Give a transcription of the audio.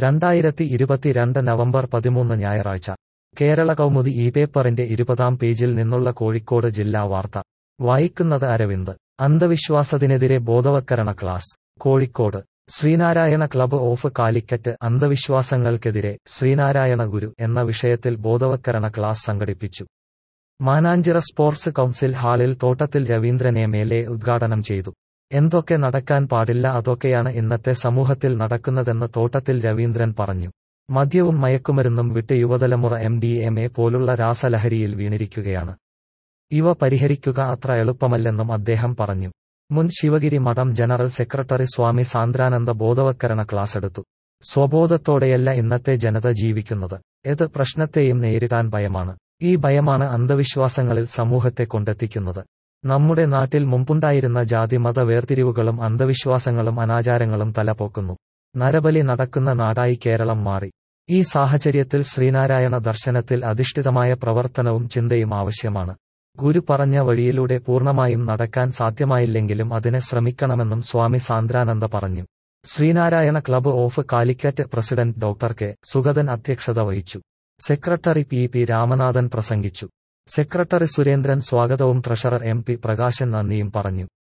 രണ്ടായിരത്തി ഇരുപത്തിരണ്ട് നവംബർ പതിമൂന്ന് ഞായറാഴ്ച കേരള കൗമുദി ഈ പേപ്പറിന്റെ ഇരുപതാം പേജിൽ നിന്നുള്ള കോഴിക്കോട് ജില്ലാ വാർത്ത വായിക്കുന്നത് അരവിന്ദ് അന്ധവിശ്വാസത്തിനെതിരെ ബോധവത്കരണ class Kozhikode Sreenarayana club of Calicut അന്ധവിശ്വാസങ്ങൾക്കെതിരെ ശ്രീനാരായണ ഗുരു എന്ന വിഷയത്തിൽ ബോധവത്കരണ ക്ലാസ് സംഘടിപ്പിച്ചു മാനാഞ്ചിറ സ്പോർട്സ് കൗൺസിൽ ഹാളിൽ തോട്ടത്തിൽ രവീന്ദ്രൻ എം എൽ എ ഉദ്ഘാടനം ചെയ്തു എന്തൊക്കെ നടക്കാൻ പാടില്ല അതൊക്കെയാണ് ഇന്നത്തെ സമൂഹത്തിൽ നടക്കുന്നതെന്ന് തോട്ടത്തിൽ രവീന്ദ്രൻ പറഞ്ഞു മദ്യവും മയക്കുമരുന്നും വിട്ട് യുവതലമുറ എം ഡി എം എ പോലുള്ള രാസലഹരിയിൽ വീണിരിക്കുകയാണ് ഇവ പരിഹരിക്കുക അത്ര എളുപ്പമല്ലെന്നും അദ്ദേഹം പറഞ്ഞു മുൻ ശിവഗിരി മഠം ജനറൽ സെക്രട്ടറി സ്വാമി സാന്ദ്രാനന്ദ ബോധവത്കരണ ക്ലാസ് എടുത്തു സ്വബോധത്തോടെയല്ല ഇന്നത്തെ ജനത ജീവിക്കുന്നത് ഏത് പ്രശ്നത്തെയും നേരിടാൻ ഭയമാണ് ഈ ഭയമാണ് അന്ധവിശ്വാസങ്ങളിൽ സമൂഹത്തെ കൊണ്ടെത്തിക്കുന്നത് നമ്മുടെ നാട്ടിൽ മുമ്പുണ്ടായിരുന്ന ജാതിമത വേർതിരിവുകളും അന്ധവിശ്വാസങ്ങളും അനാചാരങ്ങളും തലപോക്കുന്നു നരബലി നടക്കുന്ന നാടായി കേരളം മാറി ഈ സാഹചര്യത്തിൽ ശ്രീനാരായണ ദർശനത്തിൽ അധിഷ്ഠിതമായ പ്രവർത്തനവും ചിന്തയും ആവശ്യമാണ് ഗുരു പറഞ്ഞ വഴിയിലൂടെ പൂർണ്ണമായും നടക്കാൻ സാധ്യമായില്ലെങ്കിലും അതിനെ ശ്രമിക്കണമെന്നും സ്വാമി സാന്ദ്രാനന്ദ പറഞ്ഞു Sreenarayana club of Calicut president doctor K Sugathan അധ്യക്ഷത വഹിച്ചു സെക്രട്ടറി പി പി രാമനാഥൻ പ്രസംഗിച്ചു സെക്രട്ടറി സുരേന്ദ്രൻ സ്വാഗതവും ട്രഷറർ എം പി പ്രകാശൻ നന്ദിയും പറഞ്ഞു